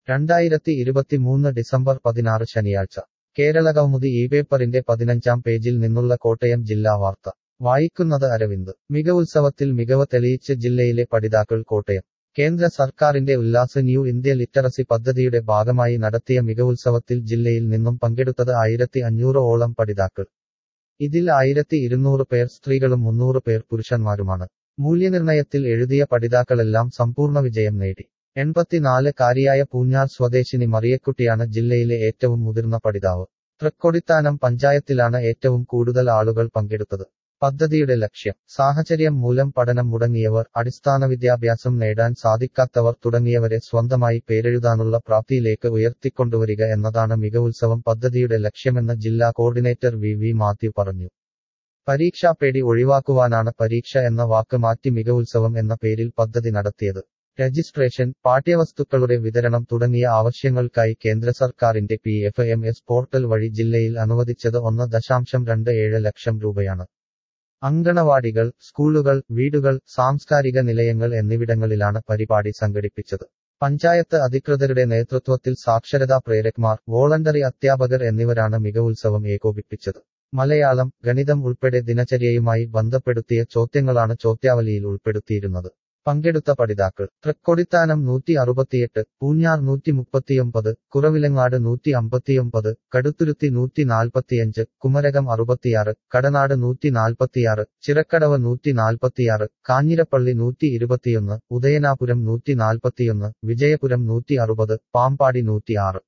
രണ്ടായിരത്തി ഇരുപത്തിമൂന്ന് ഡിസംബർ പതിനാറ് ശനിയാഴ്ച കേരളകൗമുദി ഈ പേപ്പറിന്റെ പതിനഞ്ചാം പേജിൽ നിന്നുള്ള കോട്ടയം ജില്ലാ വാർത്ത വായിക്കുന്നത് അരവിന്ദ് മികവുത്സവത്തിൽ മികവ് തെളിയിച്ച് ജില്ലയിലെ പഠിതാക്കൾ കോട്ടയം കേന്ദ്ര സർക്കാരിന്റെ ഉല്ലാസ് ന്യൂ ഇന്ത്യ ലിറ്ററസി പദ്ധതിയുടെ ഭാഗമായി നടത്തിയ മികവുത്സവത്തിൽ ജില്ലയിൽ നിന്നും പങ്കെടുത്തത് ആയിരത്തി അഞ്ഞൂറ് ഓളം പഠിതാക്കൾ ഇതിൽ ആയിരത്തി ഇരുന്നൂറ് പേർ സ്ത്രീകളും മുന്നൂറ് പേർ പുരുഷന്മാരുമാണ് മൂല്യനിർണയത്തിൽ എഴുതിയ പഠിതാക്കളെല്ലാം സമ്പൂർണ്ണ വിജയം നേടി എൺപത്തിനാല് കാരിയായ പൂഞ്ഞാർ സ്വദേശിനി മറിയക്കുട്ടിയാണ് ജില്ലയിലെ ഏറ്റവും മുതിർന്ന പഠിതാവ് തൃക്കൊടിത്താനം പഞ്ചായത്തിലാണ് ഏറ്റവും കൂടുതൽ ആളുകൾ പങ്കെടുത്തത് പദ്ധതിയുടെ ലക്ഷ്യം സാഹചര്യം മൂലം പഠനം മുടങ്ങിയവർ അടിസ്ഥാന വിദ്യാഭ്യാസം നേടാൻ സാധിക്കാത്തവർ തുടങ്ങിയവരെ സ്വന്തമായി പേരെഴുതാനുള്ള പ്രാപ്തിയിലേക്ക് ഉയർത്തിക്കൊണ്ടുവരിക എന്നതാണ് മികവുത്സവം പദ്ധതിയുടെ ലക്ഷ്യമെന്ന് ജില്ലാ കോർഡിനേറ്റർ വി വി മാത്യു പറഞ്ഞു പരീക്ഷാപ്പേടി ഒഴിവാക്കുവാനാണ് പരീക്ഷ എന്ന വാക്ക് മാറ്റി മികവുത്സവം എന്ന പേരിൽ പദ്ധതി നടത്തിയത് രജിസ്ട്രേഷൻ പാഠ്യവസ്തുക്കളുടെ വിതരണം തുടങ്ങിയ ആവശ്യങ്ങൾക്കായി കേന്ദ്ര സർക്കാരിന്റെ P F M S portal വഴി ജില്ലയിൽ അനുവദിച്ചത് ഒന്ന് ദശാംശം രണ്ട് ഏഴ് ലക്ഷം രൂപയാണ് അങ്കണവാടികൾ സ്കൂളുകൾ വീടുകൾ സാംസ്കാരിക നിലയങ്ങൾ എന്നിവിടങ്ങളിലാണ് പരിപാടി സംഘടിപ്പിച്ചത് പഞ്ചായത്ത് അധികൃതരുടെ നേതൃത്വത്തിൽ സാക്ഷരതാ പ്രേരക്മാർ വോളണ്ടറി അധ്യാപകർ എന്നിവരാണ് മികവുത്സവം ഏകോപിപ്പിച്ചത് മലയാളം ഗണിതം ഉൾപ്പെടെ ദിനചര്യയുമായി ബന്ധപ്പെടുത്തിയ ചോദ്യങ്ങളാണ് ചോദ്യാവലിയിൽ ഉൾപ്പെടുത്തിയിരുന്നത് പങ്കെടുത്ത പഠിതാക്കൾ തൃക്കൊടിത്താനം നൂറ്റി അറുപത്തിയെട്ട് പൂഞ്ഞാർ നൂറ്റി മുപ്പത്തിയൊമ്പത് കുറവിലങ്ങാട് നൂറ്റി അമ്പത്തിയൊമ്പത് കടുത്തുരുത്തി നൂറ്റി നാൽപ്പത്തിയഞ്ച് കുമരകം അറുപത്തിയാറ് കടനാട് നൂറ്റി നാൽപ്പത്തിയാറ് ചിറക്കടവ് നൂറ്റി നാൽപ്പത്തിയാറ് കാഞ്ഞിരപ്പള്ളി നൂറ്റി ഇരുപത്തിയൊന്ന് ഉദയനാപുരം നൂറ്റി നാൽപ്പത്തിയൊന്ന് വിജയപുരം നൂറ്റി അറുപത് പാമ്പാടി നൂറ്റിയാറ്